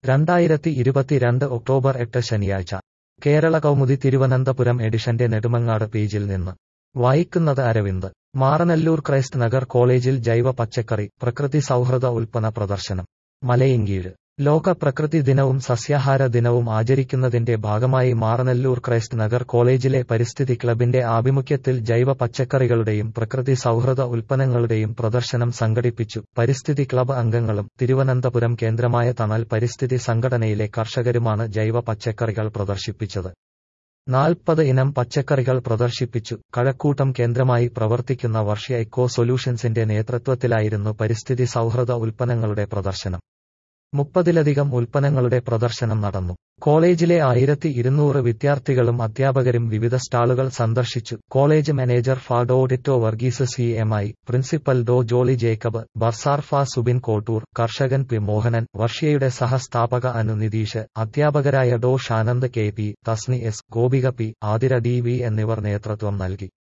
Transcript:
രണ്ടായിരത്തി ഇരുപത്തിരണ്ട് ഒക്ടോബർ എട്ട് ശനിയാഴ്ച കേരള കൗമുദി തിരുവനന്തപുരം എഡിഷന്റെ നെടുമങ്ങാട് പേജിൽ നിന്ന് വായിക്കുന്നത് അരവിന്ദ് മാറനല്ലൂർ ക്രൈസ്റ്റ് നഗർ കോളേജിൽ ജൈവ പച്ചക്കറി പ്രകൃതി സൗഹൃദ ഉൽപ്പന്ന പ്രദർശനം മലയങ്കീഴ് ലോക പ്രകൃതി ദിനവും സസ്യാഹാര ദിനവും ആചരിക്കുന്നതിന്റെ ഭാഗമായി മാറനല്ലൂർ ക്രൈസ്റ്റ് നഗർ കോളേജിലെ പരിസ്ഥിതി ക്ലബിന്റെ ആഭിമുഖ്യത്തിൽ ജൈവ പച്ചക്കറികളുടെയും പ്രകൃതി സൗഹൃദ ഉൽപ്പന്നങ്ങളുടെയും പ്രദർശനം സംഘടിപ്പിച്ചു പരിസ്ഥിതി ക്ലബ് അംഗങ്ങളും തിരുവനന്തപുരം കേന്ദ്രമായ തണൽ പരിസ്ഥിതി സംഘടനയിലെ കർഷകരുമാണ് ജൈവ പച്ചക്കറികൾ പ്രദർശിപ്പിച്ചത് നാൽപ്പത് ഇനം പച്ചക്കറികൾ പ്രദർശിപ്പിച്ചു കഴക്കൂട്ടം കേന്ദ്രമായി പ്രവർത്തിക്കുന്ന വർഷ്യ എക്കോ സൊല്യൂഷൻസിന്റെ നേതൃത്വത്തിലായിരുന്നു പരിസ്ഥിതി സൗഹൃദ ഉൽപ്പന്നങ്ങളുടെ പ്രദർശനം മുപ്പതിലധികം ഉൽപ്പന്നങ്ങളുടെ പ്രദർശനം നടന്നു കോളേജിലെ ആയിരത്തി ഇരുന്നൂറ് വിദ്യാർത്ഥികളും അധ്യാപകരും വിവിധ സ്റ്റാളുകൾ സന്ദർശിച്ചു കോളേജ് മാനേജർ ഫാഡോ Ditto Varghese C M I principal Dr Jolly Jacob bursar ഫ സുബിൻ കോട്ടൂർ കർഷകൻ പി മോഹനൻ വർഷ്യയുടെ സഹസ്ഥാപക അനു നിതീഷ് അധ്യാപകരായ Dr Shanand K P Thasni S Gopika P Athira D V എന്നിവർ നേതൃത്വം നൽകി